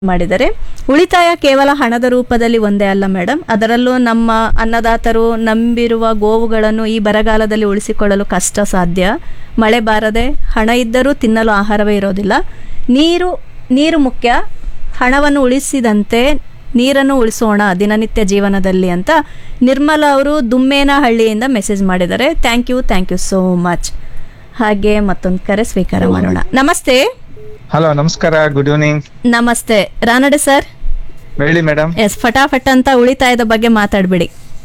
ಮಾಡಿದರೆ ಉಳಿತಾಯ ಕೇವಲ ಹಣದ ರೂಪದಲ್ಲಿ ಒಂದೇ ಅಲ್ಲ ಮೇಡಮ್ ಅದರಲ್ಲೂ ನಮ್ಮ ಅನ್ನದಾತರು ನಂಬಿರುವ ಗೋವುಗಳನ್ನು ಈ ಬರಗಾಲದಲ್ಲಿ ಉಳಿಸಿಕೊಳ್ಳಲು ಕಷ್ಟ ಸಾಧ್ಯ ಮಳೆ ಬಾರದೆ ಹಣ ಇದ್ದರೂ ತಿನ್ನಲು ಆಹಾರವೇ ಇರೋದಿಲ್ಲ ನೀರು ನೀರು ಮುಖ್ಯ ಹಣವನ್ನು ಉಳಿಸಿದಂತೆ ನೀರನ್ನು ಉಳಿಸೋಣ ದಿನನಿತ್ಯ ಜೀವನದಲ್ಲಿ ಅಂತ ನಿರ್ಮಲಾ ಅವರು ದುಮ್ಮೇನಹಳ್ಳಿಯಿಂದ ಮೆಸೇಜ್ ಮಾಡಿದ್ದಾರೆ thank you thank you so much ಹಾಗೆ ಮತ್ತೊಂದು ಕರೆ ಸ್ವೀಕಾರ ಮಾಡೋಣ ನಮಸ್ತೆ ಹಲೋ ನಮಸ್ಕಾರ ಗುಡ್ ಈವ್ನಿಂಗ್ ನಮಸ್ತೆ ರಾನಡೆ ಸರ್ ಹೇಳಿ ಮೇಡಮ್ ಎಸ್ ಫಟಾಫಟ್ ಅಂತ ಉಳಿತಾಯದ ಬಗ್ಗೆ ಮಾತಾಡ್ಬಿಡಿ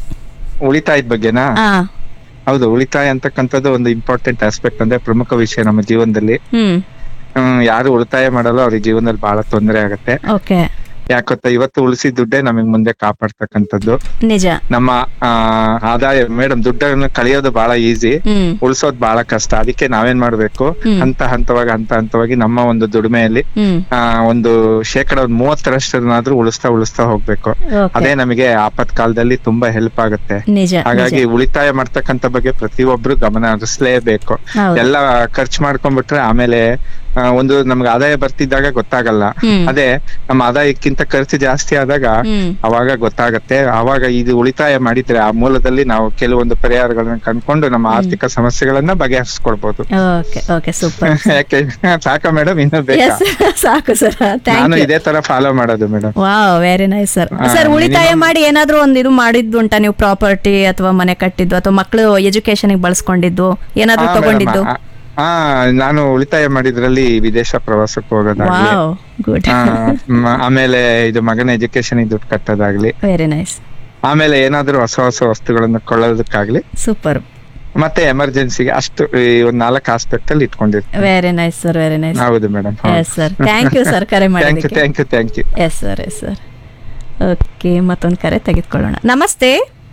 ಉಳಿತಾಯದ ಬಗ್ಗೆನಾ ಹಾ ಹೌದು ಉಳಿತಾಯ ಅಂತಕ್ಕಂಥದ್ದು ಒಂದು ಇಂಪಾರ್ಟೆಂಟ್ ಆಸ್ಪೆಕ್ಟ್ ಅಂದ್ರೆ ಪ್ರಮುಖ ವಿಷಯ ನಮ್ಮ ಜೀವನದಲ್ಲಿ ಹ್ಮ್ ಹ್ಮ್, ಯಾರು ಉಳಿತಾಯ ಮಾಡಲ್ಲ ಅವ್ರಿಗೆ ಜೀವನದಲ್ಲಿ ಬಹಳ ತೊಂದರೆ ಆಗತ್ತೆ ಓಕೆ ಯಾಕೊತ್ತ ಇವತ್ತು ಉಳಿಸಿದ ದುಡ್ಡೇ ನಮಗ್ ಮುಂದೆ ಕಾಪಾಡ್ತಕ್ಕಂಥದ್ದು ನಿಜ ನಮ್ಮ ಆ, ಆದಾಯ ಮೇಡಮ್ ದುಡ್ಡನ್ನು ಕಳಿಯೋದು ಬಹಳ ಈಸಿ ಹ್ಮ್ ಉಳಿಸೋದು ಬಹಳ ಕಷ್ಟ ಅದಕ್ಕೆ ನಾವೇನ್ ಮಾಡ್ಬೇಕು ಹ್ಮ್. ಹಂತ ಹಂತವಾಗಿ ಹಂತ ಹಂತವಾಗಿ ನಮ್ಮ ಒಂದು ದುಡಿಮೆಯಲ್ಲಿ ಹ್ಮ್ ಆ, ಒಂದು ಶೇಕಡ ಒಂದ್ ಮೂವತ್ತರಷ್ಟನ್ನಾದ್ರೂ ಉಳಿಸ್ತಾ ಉಳಿಸ್ತಾ ಹೋಗ್ಬೇಕು ಓಕೆ ಅದೇ ನಮಗೆ ಆಪತ್ ಕಾಲದಲ್ಲಿ ತುಂಬಾ ಹೆಲ್ಪ್ ಆಗುತ್ತೆ ನಿಜ ಹಾಗಾಗಿ ನಿಜ ಉಳಿತಾಯ ಮಾಡ್ತಕ್ಕಂಥ ಬಗ್ಗೆ ಪ್ರತಿಯೊಬ್ರು ಗಮನ ಹರಿಸ್ಲೇಬೇಕು ಹೌದು ಎಲ್ಲ ಖರ್ಚು ಮಾಡ್ಕೊಂಡ್ಬಿಟ್ರೆ ಆಮೇಲೆ ಆ, ಒಂದು ನಮ್ಗೆ ಆದಾಯ ಬರ್ತಿದ್ದಾಗ ಗೊತ್ತಾಗಲ್ಲ ಹ್ಮ್ ಅದೇ ನಮ್ಮ ಆದಾಯಕ್ಕಿಂತ ಖರ್ಚು ಜಾಸ್ತಿ ಆದಾಗ ಹ್ಮ್ ಅವಾಗ ಗೊತ್ತಾಗತ್ತೆ ಅವಾಗ ಇದು ಉಳಿತಾಯ ಮಾಡಿದ್ರೆ ಆ ಮೂಲದಲ್ಲಿ ನಾವು ಕೆಲವೊಂದು ಪರಿಹಾರಗಳನ್ನ ಕಂಡ್ಕೊಂಡು ನಮ್ಮ ಆರ್ಥಿಕ ಸಮಸ್ಯೆಗಳನ್ನ ಬಗೆಹರಿಸ್ಕೊಳ್ಬಹುದು ಓಕೆ ಓಕೆ ಸೂಪರ್ ಯಾಕೆ ಸಾಕ ಮೇಡಮ್ ಇನ್ನು ಬೇಕಾ ಎಸ್ ಸಾಕು ಸರ್ ನಾನು ಥ್ಯಾಂಕ್ ಯು ಇದೇ ತರ ಫಾಲೋ ಮಾಡೋದು madam wow very nice sir ಆ, ಸರ್ ಉಳಿತಾಯ minimum- ಮಾಡಿ ಏನಾದ್ರೂ ಒಂದು ಇದು ಮಾಡಿದ್ದು ಉಂಟಾ ನೀವು ಪ್ರಾಪರ್ಟಿ ಅಥವಾ ಮನೆ ಕಟ್ಟಿದ್ದು ಅಥವಾ ಮಕ್ಕಳು ಎಜುಕೇಶನ್ ಬಳಸ್ಕೊಂಡಿದ್ದು ಏನಾದ್ರೂ ತಗೊಂಡಿದ್ದು ಹಾ ನಾನು ಉಳಿತಾಯ ಮಾಡಿದ್ರಲ್ಲಿ ವಿದೇಶ ಪ್ರವಾಸಕ್ಕೆ ಹೋಗೋದಾಗ್ಲಿ ವಾವ್ ಗುಡ್ ಆ, ಮ- ಆಮೇಲೆ ಇದು ಮಗನ ಎಜುಕೇಶನ್ ದುಡ್ಡು ಕಟ್ಟೋದಾಗ್ಲಿ ವೆರಿ ನೈಸ್ ಆಮೇಲೆ ಏನಾದ್ರೂ ಹೊಸ ಹೊಸ ವಸ್ತುಗಳನ್ನ ಕೊಳ್ಳೋದಕ್ಕಾಗ್ಲಿ ಸೂಪರ್ ಮತ್ತೆ ಎಮರ್ಜೆನ್ಸಿಗೆ ಅಷ್ಟು ಈ ಒಂದ್ ನಾಲ್ಕು ಆಸ್ಪೆಕ್ಟ್ ಅಲ್ಲಿ ಇಟ್ಕೊಂಡಿರ್ತೀನಿ very nice sir very nice ಹೌದು madam yes sir thank you sir ಕರೆ ಥ್ಯಾಂಕ್ ಯು ಮಾಡಿದ್ದಕ್ಕೆ thank you thank you yes sir yes sir okay ಮತ್ತೊಂದು ಕರೆ ತೆಗೆದುಕೊಳ್ಳೋಣ ನಮಸ್ತೆ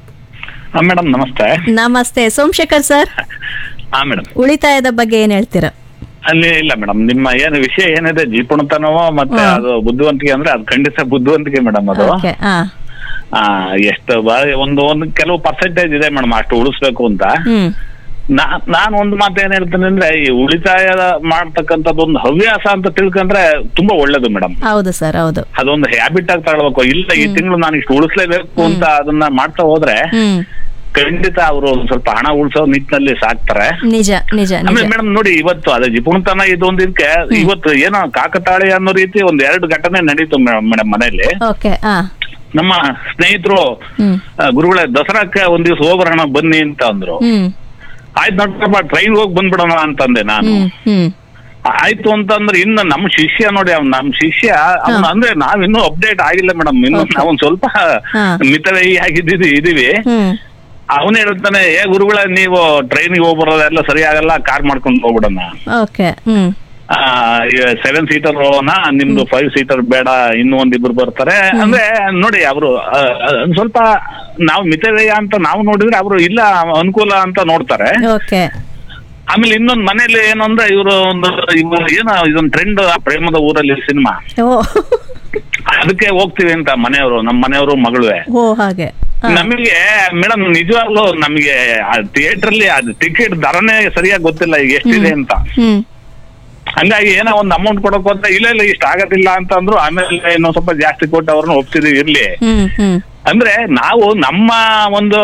ಮೇಡಮ್ ನಮಸ್ತೆ ನಮಸ್ತೆ ಸೋಮಶೇಖರ್ ಸರ್ ಹಾ ಮೇಡಮ್ ಉಳಿತಾಯದ ಬಗ್ಗೆ ಏನ್ ಹೇಳ್ತೀರಾ ಅಲ್ಲಿ ಇಲ್ಲ ಮೇಡಮ್ ನಿಮ್ಮ ಏನು ವಿಷಯ ಏನಿದೆ ಜೀಪುಣತನವೋ ಮತ್ತೆ ಹಾ. ಅದು ಬುದ್ಧಿವಂತಿಕೆ ಅಂದ್ರೆ ಅದು ಖಂಡಿತ ಬುದ್ಧಿವಂತಿಕೆ ಮೇಡಮ್ ಅದು ಓಕೆ ಹಾ ಆ ಎಷ್ಟು ಬಾರಿ ಒಂದು ಒಂದು ಕೆಲವು ಪರ್ಸೆಂಟೇಜ್ ಇದೆ ಮೇಡಮ್ ಅಷ್ಟು ಉಳಿಸ್ಬೇಕು ಅಂತ ಹ್ಮ್ ನಾ ನಾನು ಒಂದು ಮಾತು ಏನ್ ಹೇಳ್ತೇನೆ ಅಂದ್ರೆ ಈ ಉಳಿತಾಯ ಮಾಡ್ತಕ್ಕಂಥದ್ದು ಒಂದು ಹವ್ಯಾಸ ಅಂತ ತಿಳ್ಕೊಂಡ್ರೆ ತುಂಬಾ ಒಳ್ಳೇದು ಮೇಡಮ್ ಹೌದು ಸರ್ ಹೌದು ಅದೊಂದು ಹ್ಯಾಬಿಟ್ ಆಗಿ ತಗೊಳ್ಬೇಕು ಇಲ್ಲ ಈ ತಿಂಗಳು ನಾನು ಇಷ್ಟು ಉಳಿಸ್ಲೇಬೇಕು ಅಂತ ಅದನ್ನ ಮಾಡ್ತಾ ಹೋದ್ರೆ ಹ್ಮ್ ಖಂಡಿತ ಅವರು ಒಂದ್ ಸ್ವಲ್ಪ ಹಣ ಉಳಿಸೋ ನಿಟ್ಟಿನಲ್ಲಿ ಸಾಕ್ತಾರೆ ನಿಜ ನಿಜ ನಿಜ ಆಮೇಲೆ ಮೇಡಮ್ ನೋಡಿ ಇವತ್ತು ಅದೇ ಜಿಪುಣತನ ಇದು ಒಂದಿದ್ಕೆ ಇವತ್ತು ಏನೋ ಕಾಕತಾಳಿ ಅನ್ನೋ ರೀತಿ ಒಂದ್ ಎರಡು ಘಟನೆ ನಡೀತು ಮೇಡಮ್ ಮನೆಯಲ್ಲಿ ಓಕೆ ಹಾ ನಮ್ಮ ಸ್ನೇಹಿತರು ಹ್ಮ್ ಆ, ಗುರುಗಳೇ ದಸರಾಕ್ಕೆ ಒಂದ್ ದಿವ್ಸ ಹೋಗ್ಬರೋಣ ಬನ್ನಿ ಅಂತ ಅಂದ್ರು ಹ್ಮ್ ಆಯ್ತು ನೋಡ್ರಪ್ಪ ಟ್ರೈನ್ ಹೋಗಿ ಬಂದ್ಬಿಡೋಣ ಅಂತಂದೆ ನಾನು ಹ್ಮ್ ಹ್ಮ್ ಆಯ್ತು ಅಂತಂದ್ರೆ ಇನ್ನು ನಮ್ಮ ಶಿಷ್ಯ ನೋಡಿ ಅವ್ನು ನಮ್ಮ ಶಿಷ್ಯ ಅವ್ನು ಅಂದ್ರೆ ನಾವಿನ್ನೂ ಅಪ್ಡೇಟ್ ಆಗಿಲ್ಲ ಮೇಡಮ್ ಇನ್ನು Okay. ನಾವೊಂದ್ ಸ್ವಲ್ಪ ಹಾ. ಮಿತವ್ಯಯಿ ಆಗಿದ್ದೀವಿ ಇದೀವಿ ಹ್ಮ್ ಅವನು ಹೇಳ್ತಾನೆ ಏ ಗುರುಗಳೇ ನೀವು ಟ್ರೈನಿಗೆ ಹೋಗ್ಬರೋದೆಲ್ಲ ಸರಿ ಆಗಲ್ಲ ಕಾರ್ ಮಾಡ್ಕೊಂಡು ಹೋಗ್ಬಿಡೋಣ ಓಕೆ ಹ್ಮ್ ಸೆವೆನ್ ಸೀಟರ್ ಹೋಗೋಣ ನಿಮ್ದು ಫೈವ್ ಸೀಟರ್ ಬೇಡ ಇನ್ನೂ ಒಂದಿಬ್ರು ಬರ್ತಾರೆ ಅಂದ್ರೆ ನೋಡಿ ಅವರು ಸ್ವಲ್ಪ ನಾವು ಮಿತವ್ಯಯ ಅಂತ ನಾವು ನೋಡಿದ್ರೆ ಅವರು ಇಲ್ಲ ಅನುಕೂಲ ಅಂತ ನೋಡ್ತಾರೆ ಓಕೆ ಆಮೇಲೆ ಇನ್ನೊಂದು ಮನೇಲಿ ಏನು ಅಂದ್ರೆ ಇವರು ಒಂದು ಇವ್ರು ಏನೋ ಇದೊಂದು ಟ್ರೆಂಡ್ ಪ್ರೇಮದ ಊರಲ್ಲಿ ಸಿನಿಮಾ ಓ ಅದಕ್ಕೆ ಹೋಗ್ತೀವಿ ಅಂತ ಮನೆಯವರು ನಮ್ಮ ಮನೆಯವರು ಮಗಳುವೆ ಓ ಹಾಗೆ ಹಾ. ನಮಗೆ ಮೇಡಮ್ ನಿಜವಾಗ್ಲೂ ನಮಗೆ ಥಿಯೇಟರ್ ಅಲ್ಲಿ ಅದು ಟಿಕೆಟ್ ದರನೇ ಸರಿಯಾಗಿ ಗೊತ್ತಿಲ್ಲ ಈಗ ಎಷ್ಟಿದೆ ಅಂತ ಹ್ಮ್ ಹಂಗಾಗಿ ಏನೋ ಒಂದು ಅಮೌಂಟ್ ಕೊಡಕ್ ಹೋದ್ರೆ ಇಲ್ಲ ಇಲ್ಲ ಇಷ್ಟ ಆಗೋದಿಲ್ಲ ಅಂತ ಅಂದ್ರು ಆಮೇಲೆ ಇನ್ನೊಂದ್ ಸ್ವಲ್ಪ ಜಾಸ್ತಿ ಕೊಟ್ಟು ಅವ್ರನ್ನ ಒಪ್ಸಿದೀವಿ ಇರ್ಲಿ ಹ್ಮ್ ಹ್ಮ್ ಅಂದ್ರೆ ನಾವು ನಮ್ಮ ಒಂದು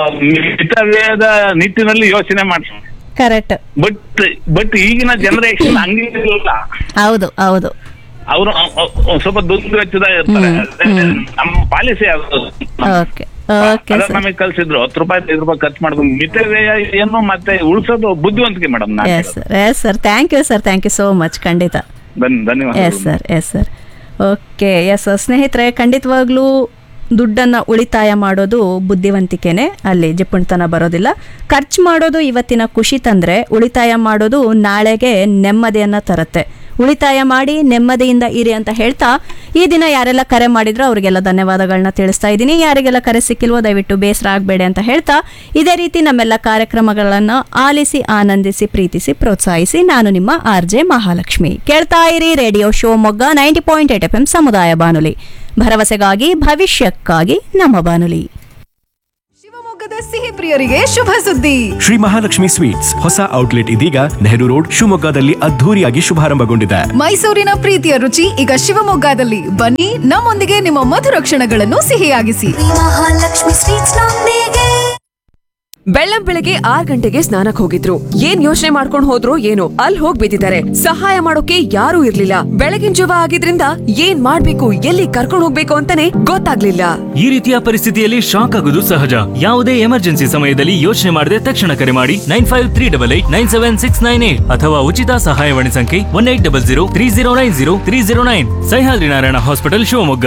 ಮಿತವ್ಯಯದ ನಿಟ್ಟಿನಲ್ಲಿ ಯೋಚನೆ ಮಾಡ್ತೀವಿ ಕರೆಕ್ಟ್ ಬಟ್ ಬಟ್ ಈಗಿನ ಜನರೇಷನ್ ಹಂಗಿಲ್ಲ ಹೌದು ಹೌದು ಅವರು ಸ್ವಲ್ಪ ದುಡ್ಡು ವೆಚ್ಚದ ಇರ್ತಾರೆ ನಮ್ಮ ಪಾಲಿಸಿ ಅದು ಓಕೆ ಓಕೆ ಅದನ್ನ ಸರ್ ನಮಗೆ ಕಲ್ಸಿದ್ರು ಹತ್ತು ರೂಪಾಯಿ ಐದು ರೂಪಾಯಿ ಖರ್ಚು ಮಾಡ್ಕೊಂಡು ಮಿತವ್ಯಯ ಏನು ಮತ್ತೆ ಉಳಿಸೋದು ಬುದ್ಧಿವಂತಿಕೆ ಮೇಡಮ್ ನಾನು yes sir yes sir thank you sir thank you so much ಖಂಡಿತ ಧನ್ಯ- ಧನ್ಯವಾದ yes sir yes sir okay yes ಸ್ನೇಹಿತರೆ ಖಂಡಿತವಾಗ್ಲೂ ದುಡ್ಡನ್ನು ಉಳಿತಾಯ ಮಾಡೋದು ಬುದ್ಧಿವಂತಿಕೆನೆ ಅಲ್ಲಿ ಜಿಪ್ಪುಣತನ ಬರೋದಿಲ್ಲ ಖರ್ಚು ಮಾಡೋದು ಇವತ್ತಿನ ಖುಷಿ ತಂದರೆ ಉಳಿತಾಯ ಮಾಡೋದು ನಾಳೆಗೆ ನೆಮ್ಮದಿಯನ್ನು ತರುತ್ತೆ ಉಳಿತಾಯ ಮಾಡಿ ನೆಮ್ಮದಿಯಿಂದ ಇರಿ ಅಂತ ಹೇಳ್ತಾ ಈ ದಿನ ಯಾರೆಲ್ಲ ಕರೆ ಮಾಡಿದ್ರು ಅವರಿಗೆಲ್ಲ ಧನ್ಯವಾದಗಳನ್ನ ತಿಳಿಸ್ತಾ ಇದ್ದೀನಿ ಯಾರಿಗೆಲ್ಲ ಕರೆ ಸಿಕ್ಕಿಲ್ವೋ ದಯವಿಟ್ಟು ಬೇಸರ ಆಗಬೇಡಿ ಅಂತ ಹೇಳ್ತಾ ಇದೇ ರೀತಿ ನಮ್ಮೆಲ್ಲ ಕಾರ್ಯಕ್ರಮಗಳನ್ನು ಆಲಿಸಿ ಆನಂದಿಸಿ ಪ್ರೀತಿಸಿ ಪ್ರೋತ್ಸಾಹಿಸಿ ನಾನು ನಿಮ್ಮ ಆರ್ ಜೆ ಮಹಾಲಕ್ಷ್ಮಿ ಕೇಳ್ತಾ ಇರಿ Radio Shivamogga ninety point eight F M ಸಮುದಾಯ ಬಾನುಲಿ ಭರವಸೆಗಾಗಿ ಭವಿಷ್ಯಕ್ಕಾಗಿ ನಮ್ಮ ಬಾನುಲಿ ಶಿವಮೊಗ್ಗದ ಶಿವಮೊಗ್ಗದ ಸಿಹಿ ಪ್ರಿಯರಿಗೆ ಶುಭ ಸುದ್ದಿ ಶ್ರೀ ಮಹಾಲಕ್ಷ್ಮಿ ಸ್ವೀಟ್ಸ್ ಹೊಸ ಔಟ್ಲೆಟ್ ಇದೀಗ ನೆಹರು ರೋಡ್ ಶಿವಮೊಗ್ಗದಲ್ಲಿ ಅದ್ಧೂರಿಯಾಗಿ ಶುಭಾರಂಭಗೊಂಡಿದೆ ಮೈಸೂರಿನ ಪ್ರೀತಿಯ ರುಚಿ ಈಗ ಶಿವಮೊಗ್ಗದಲ್ಲಿ ಬನ್ನಿ ನಮ್ಮೊಂದಿಗೆ ನಿಮ್ಮ ಮಧುರ ಕ್ಷಣಗಳನ್ನು ಸಿಹಿಯಾಗಿಸಿ ಮಹಾಲಕ್ಷ್ಮಿ ಸ್ವೀಟ್ಸ್ ನೊಂದಿಗೆ ಬೆಳ್ಳಂ ಬೆಳಗ್ಗೆ ಆರ್ ಗಂಟೆಗೆ ಸ್ನಾನಕ್ ಹೋಗಿದ್ರು ಏನ್ ಯೋಚನೆ ಮಾಡ್ಕೊಂಡ್ ಹೋದ್ರು ಏನೋ ಅಲ್ಲಿ ಹೋಗ್ ಬಿದ್ದಿದ್ದಾರೆ ಸಹಾಯ ಮಾಡೋಕೆ ಯಾರೂ ಇರ್ಲಿಲ್ಲ ಬೆಳಗಿನ ಜವ ಆಗಿದ್ರಿಂದ ಏನ್ ಮಾಡ್ಬೇಕು ಎಲ್ಲಿ ಕರ್ಕೊಂಡ್ ಹೋಗ್ಬೇಕು ಅಂತಾನೆ ಗೊತ್ತಾಗ್ಲಿಲ್ಲ ಈ ರೀತಿಯ ಪರಿಸ್ಥಿತಿಯಲ್ಲಿ ಶಾಕ್ ಆಗುವುದು ಸಹಜ ಯಾವುದೇ ಎಮರ್ಜೆನ್ಸಿ ಸಮಯದಲ್ಲಿ ಯೋಚನೆ ಮಾಡದೆ ತಕ್ಷಣ ಕರೆ ಮಾಡಿ nine five three double eight nine seven six nine eight ಅಥವಾ ಉಚಿತ ಸಹಾಯವಾಣಿ ಸಂಖ್ಯೆ one eight double zero three zero nine zero three zero nine Sahyadri Narayana hospital Shivamogga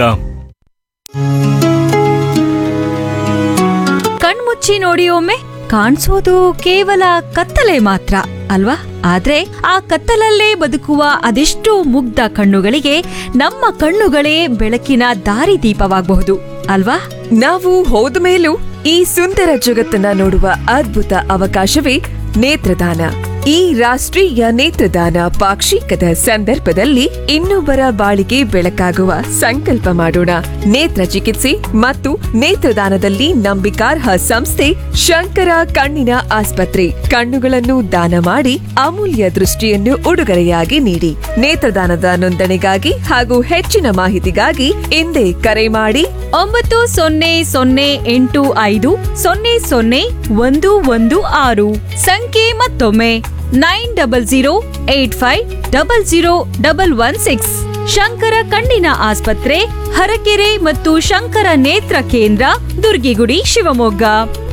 ಕಣ್ಮುಚ್ಚಿ ನೋಡಿ ಒಮ್ಮೆ ಕಾಣಿಸೋದು ಕೇವಲ ಕತ್ತಲೆ ಮಾತ್ರ ಅಲ್ವಾ ಆದ್ರೆ ಆ ಕತ್ತಲಲ್ಲೇ ಬದುಕುವ ಅದೆಷ್ಟೋ ಮುಗ್ಧ ಕಣ್ಣುಗಳಿಗೆ ನಮ್ಮ ಕಣ್ಣುಗಳೇ ಬೆಳಕಿನ ದಾರಿದೀಪವಾಗಬಹುದು ಅಲ್ವಾ ನಾವು ಹೋದ ಮೇಲೂ ಈ ಸುಂದರ ಜಗತ್ತನ್ನ ನೋಡುವ ಅದ್ಭುತ ಅವಕಾಶವೇ ನೇತ್ರದಾನ ಈ ರಾಷ್ಟ್ರೀಯ ನೇತ್ರದಾನ ಪಾಕ್ಷಿಕದ ಸಂದರ್ಭದಲ್ಲಿ ಇನ್ನೊಬ್ಬರ ಬಾಳಿಗೆ ಬೆಳಕಾಗುವ ಸಂಕಲ್ಪ ಮಾಡೋಣ ನೇತ್ರ ಚಿಕಿತ್ಸೆ ಮತ್ತು ನೇತ್ರದಾನದಲ್ಲಿ ನಂಬಿಕಾರ್ಹ ಸಂಸ್ಥೆ ಶಂಕರ ಕಣ್ಣಿನ ಆಸ್ಪತ್ರೆ ಕಣ್ಣುಗಳನ್ನು ದಾನ ಮಾಡಿ ಅಮೂಲ್ಯ ದೃಷ್ಟಿಯನ್ನು ಉಡುಗೊರೆಯಾಗಿ ನೀಡಿ ನೇತ್ರದಾನದ ನೋಂದಣಿಗಾಗಿ ಹಾಗೂ ಹೆಚ್ಚಿನ ಮಾಹಿತಿಗಾಗಿ ಹಿಂದೆ ಕರೆ ಮಾಡಿ ಒಂಬತ್ತು ಸೊನ್ನೆ ಸೊನ್ನೆ ಎಂಟು ಐದು ಸೊನ್ನೆ ಸೊನ್ನೆ ಒಂದು ಒಂದು ಆರು ಸಂಖ್ಯೆ ಮತ್ತೊಮ್ಮೆ nine double zero eight five double zero double one six Shankara ಕಣ್ಣಿನ ಆಸ್ಪತ್ರೆ ಹರಕೆರೆ ಮತ್ತು ಶಂಕರ ನೇತ್ರ ಕೇಂದ್ರ ದುರ್ಗಿಗುಡಿ ಶಿವಮೊಗ್ಗ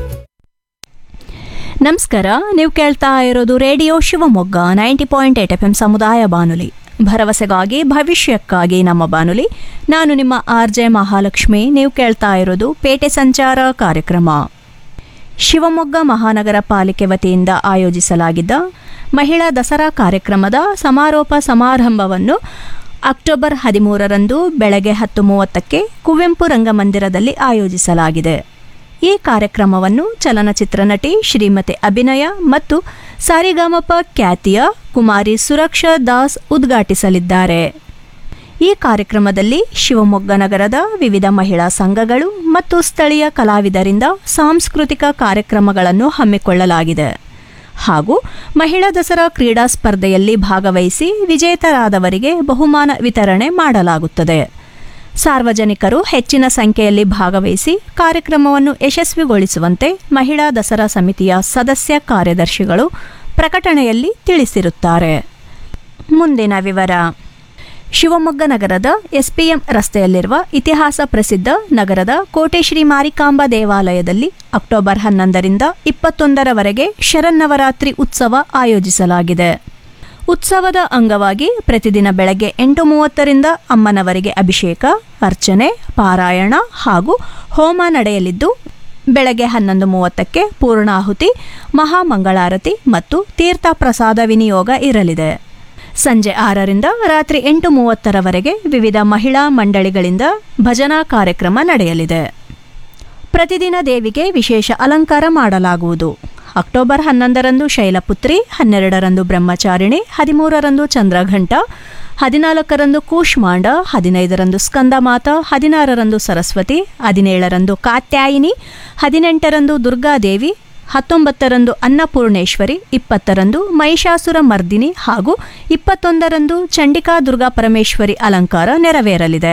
ನಮಸ್ಕಾರ ನೀವು ಕೇಳ್ತಾ ಇರೋದು Radio Shivamogga ninety point eight F M ಸಮುದಾಯ ಬಾನುಲಿ ಭರವಸೆಗಾಗಿ ಭವಿಷ್ಯಕ್ಕಾಗಿ ನಮ್ಮ ಬಾನುಲಿ ನಾನು ನಿಮ್ಮ ಆರ್ ಜೆ ಮಹಾಲಕ್ಷ್ಮಿ ನೀವು ಕೇಳ್ತಾ ಇರೋದು ಪೇಟೆ ಸಂಚಾರ ಕಾರ್ಯಕ್ರಮ ಶಿವಮೊಗ್ಗ ಮಹಾನಗರ ಪಾಲಿಕೆ ವತಿಯಿಂದ ಆಯೋಜಿಸಲಾಗಿದ್ದ ಮಹಿಳಾ ದಸರಾ ಕಾರ್ಯಕ್ರಮದ ಸಮಾರೋಪ ಸಮಾರಂಭವನ್ನು ಅಕ್ಟೋಬರ್ ಹದಿಮೂರರಂದು ಬೆಳಗ್ಗೆ ಹತ್ತು ಮೂವತ್ತಕ್ಕೆ ಕುವೆಂಪು ರಂಗಮಂದಿರದಲ್ಲಿ ಆಯೋಜಿಸಲಾಗಿದೆ ಈ ಕಾರ್ಯಕ್ರಮವನ್ನು ಚಲನಚಿತ್ರ ನಟಿ ಶ್ರೀಮತಿ ಅಭಿನಯ ಮತ್ತು ಸಾರಿಗಾಮಪ ಖ್ಯಾತಿಯ ಕುಮಾರಿ ಸುರಕ್ಷಾ ದಾಸ್ ಉದ್ಘಾಟಿಸಲಿದ್ದಾರೆ ಈ ಕಾರ್ಯಕ್ರಮದಲ್ಲಿ ಶಿವಮೊಗ್ಗ ನಗರದ ವಿವಿಧ ಮಹಿಳಾ ಸಂಘಗಳು ಮತ್ತು ಸ್ಥಳೀಯ ಕಲಾವಿದರಿಂದ ಸಾಂಸ್ಕೃತಿಕ ಕಾರ್ಯಕ್ರಮಗಳನ್ನು ಹಮ್ಮಿಕೊಳ್ಳಲಾಗಿದೆ ಹಾಗೂ ಮಹಿಳಾ ದಸರಾ ಕ್ರೀಡಾ ಸ್ಪರ್ಧೆಯಲ್ಲಿ ಭಾಗವಹಿಸಿ ವಿಜೇತರಾದವರಿಗೆ ಬಹುಮಾನ ವಿತರಣೆ ಮಾಡಲಾಗುತ್ತದೆ ಸಾರ್ವಜನಿಕರು ಹೆಚ್ಚಿನ ಸಂಖ್ಯೆಯಲ್ಲಿ ಭಾಗವಹಿಸಿ ಕಾರ್ಯಕ್ರಮವನ್ನು ಯಶಸ್ವಿಗೊಳಿಸುವಂತೆ ಮಹಿಳಾ ದಸರಾ ಸಮಿತಿಯ ಸದಸ್ಯ ಕಾರ್ಯದರ್ಶಿಗಳು ಪ್ರಕಟಣೆಯಲ್ಲಿ ತಿಳಿಸಿರುತ್ತಾರೆ ಮುಂದಿನ ವಿವರ ಶಿವಮೊಗ್ಗ ನಗರದ ಎಸ್ಪಿಎಂ ರಸ್ತೆಯಲ್ಲಿರುವ ಇತಿಹಾಸ ಪ್ರಸಿದ್ಧ ನಗರದ ಕೋಟೆ ಶ್ರೀ ಮಾರಿಕಾಂಬಾ ದೇವಾಲಯದಲ್ಲಿ ಅಕ್ಟೋಬರ್ ಹನ್ನೊಂದರಿಂದ ಇಪ್ಪತ್ತೊಂದರವರೆಗೆ ಶರನ್ನವರಾತ್ರಿ ಉತ್ಸವ ಆಯೋಜಿಸಲಾಗಿದೆ ಉತ್ಸವದ ಅಂಗವಾಗಿ ಪ್ರತಿದಿನ ಬೆಳಗ್ಗೆ ಎಂಟು ಮೂವತ್ತರಿಂದ ಅಮ್ಮನವರಿಗೆ ಅಭಿಷೇಕ ಅರ್ಚನೆ ಪಾರಾಯಣ ಹಾಗೂ ಹೋಮ ನಡೆಯಲಿದ್ದು ಬೆಳಗ್ಗೆ ಹನ್ನೊಂದು ಮೂವತ್ತಕ್ಕೆ ಪೂರ್ಣಾಹುತಿ ಮಹಾಮಂಗಳಾರತಿ ಮತ್ತು ತೀರ್ಥ ಪ್ರಸಾದ ವಿನಿಯೋಗ ಇರಲಿದೆ ಸಂಜೆ ಆರರಿಂದ ರಾತ್ರಿ ಎಂಟು ಮೂವತ್ತರವರೆಗೆ ವಿವಿಧ ಮಹಿಳಾ ಮಂಡಳಿಗಳಿಂದ ಭಜನಾ ಕಾರ್ಯಕ್ರಮ ನಡೆಯಲಿದೆ ಪ್ರತಿದಿನ ದೇವಿಗೆ ವಿಶೇಷ ಅಲಂಕಾರ ಮಾಡಲಾಗುವುದು ಅಕ್ಟೋಬರ್ ಹನ್ನೊಂದರಂದು ಶೈಲಪುತ್ರಿ ಹನ್ನೆರಡರಂದು ಬ್ರಹ್ಮಚಾರಿಣಿ ಹದಿಮೂರರಂದು ಚಂದ್ರಘಂಟ ಹದಿನಾಲ್ಕರಂದು ಕೂಷ್ಮಾಂಡ ಹದಿನೈದರಂದು ಸ್ಕಂದಮಾತ ಹದಿನಾರರಂದು ಸರಸ್ವತಿ ಹದಿನೇಳರಂದು ಕಾತ್ಯಾಯಿನಿ ಹದಿನೆಂಟರಂದು ದುರ್ಗಾದೇವಿ ಹತ್ತೊಂಬತ್ತರಂದು ಅನ್ನಪೂರ್ಣೇಶ್ವರಿ ಇಪ್ಪತ್ತರಂದು ಮಹಿಷಾಸುರ ಮರ್ದಿನಿ ಹಾಗೂ ಇಪ್ಪತ್ತೊಂದರಂದು ಚಂಡಿಕಾ ದುರ್ಗಾ ಪರಮೇಶ್ವರಿ ಅಲಂಕಾರ ನೆರವೇರಲಿದೆ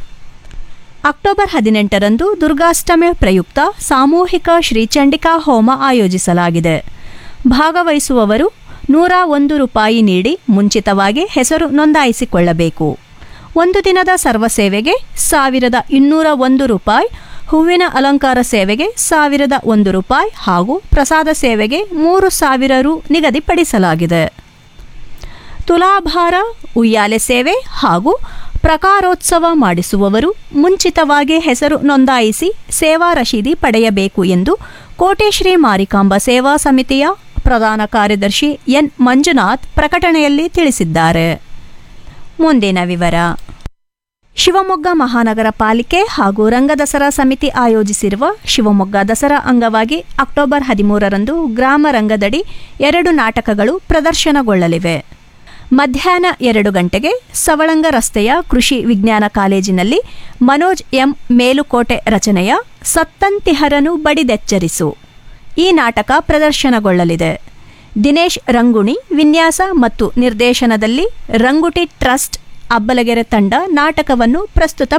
ಅಕ್ಟೋಬರ್ ಹದಿನೆಂಟರಂದು ದುರ್ಗಾಷ್ಟಮಿ ಪ್ರಯುಕ್ತ ಸಾಮೂಹಿಕ ಶ್ರೀ ಚಂಡಿಕಾ ಹೋಮ ಆಯೋಜಿಸಲಾಗಿದೆ ಭಾಗವಹಿಸುವವರು ನೂರ ಒಂದು ರೂಪಾಯಿ ನೀಡಿ ಮುಂಚಿತವಾಗಿ ಹೆಸರು ನೋಂದಾಯಿಸಿಕೊಳ್ಳಬೇಕು ಒಂದು ದಿನದ ಸರ್ವಸೇವೆಗೆ ಸಾವಿರದ ಇನ್ನೂರ ಒಂದು ರೂಪಾಯಿ ಹೂವಿನ ಅಲಂಕಾರ ಸೇವೆಗೆ ಸಾವಿರದ ಒಂದು ರೂಪಾಯಿ ಹಾಗೂ ಪ್ರಸಾದ ಸೇವೆಗೆ ಮೂರು ಸಾವಿರ ರು ನಿಗದಿಪಡಿಸಲಾಗಿದೆ ತುಲಾಭಾರ ಉಯ್ಯಾಲೆ ಸೇವೆ ಹಾಗೂ ಪ್ರಕಾರೋತ್ಸವ ಮಾಡಿಸುವವರು ಮುಂಚಿತವಾಗಿ ಹೆಸರು ನೋಂದಾಯಿಸಿ ಸೇವಾ ರಶೀದಿ ಪಡೆಯಬೇಕು ಎಂದು ಕೋಟೆ ಶ್ರೀ ಮಾರಿಕಾಂಬ ಸೇವಾ ಸಮಿತಿಯ ಪ್ರಧಾನ ಕಾರ್ಯದರ್ಶಿ ಎನ್ ಮಂಜುನಾಥ್ ಪ್ರಕಟಣೆಯಲ್ಲಿ ತಿಳಿಸಿದ್ದಾರೆ ಮುಂದಿನ ವಿವರ ಶಿವಮೊಗ್ಗ ಮಹಾನಗರ ಪಾಲಿಕೆ ಹಾಗೂ ರಂಗದಸರಾ ಸಮಿತಿ ಆಯೋಜಿಸಿರುವ ಶಿವಮೊಗ್ಗ ದಸರಾ ಅಂಗವಾಗಿ ಅಕ್ಟೋಬರ್ ಹದಿಮೂರರಂದು ಗ್ರಾಮ ರಂಗದಡಿ ಎರಡು ನಾಟಕಗಳು ಪ್ರದರ್ಶನಗೊಳ್ಳಲಿವೆ ಮಧ್ಯಾಹ್ನ ಎರಡು ಗಂಟೆಗೆ ಸವಳಂಗ ರಸ್ತೆಯ ಕೃಷಿ ವಿಜ್ಞಾನ ಕಾಲೇಜಿನಲ್ಲಿ ಮನೋಜ್ ಎಂ ಮೇಲುಕೋಟೆ ರಚನೆಯ ಸತ್ತಂತಿಹರನು ಬಡಿದೆಚ್ಚರಿಸು ಈ ನಾಟಕ ಪ್ರದರ್ಶನಗೊಳ್ಳಲಿದೆ ದಿನೇಶ್ ರಂಗುಣಿ ವಿನ್ಯಾಸ ಮತ್ತು ನಿರ್ದೇಶನದಲ್ಲಿ ರಂಗುಟಿ ಟ್ರಸ್ಟ್ ಅಬ್ಬಲಗೆರೆ ತಂಡ ನಾಟಕವನ್ನು ಪ್ರಸ್ತುತ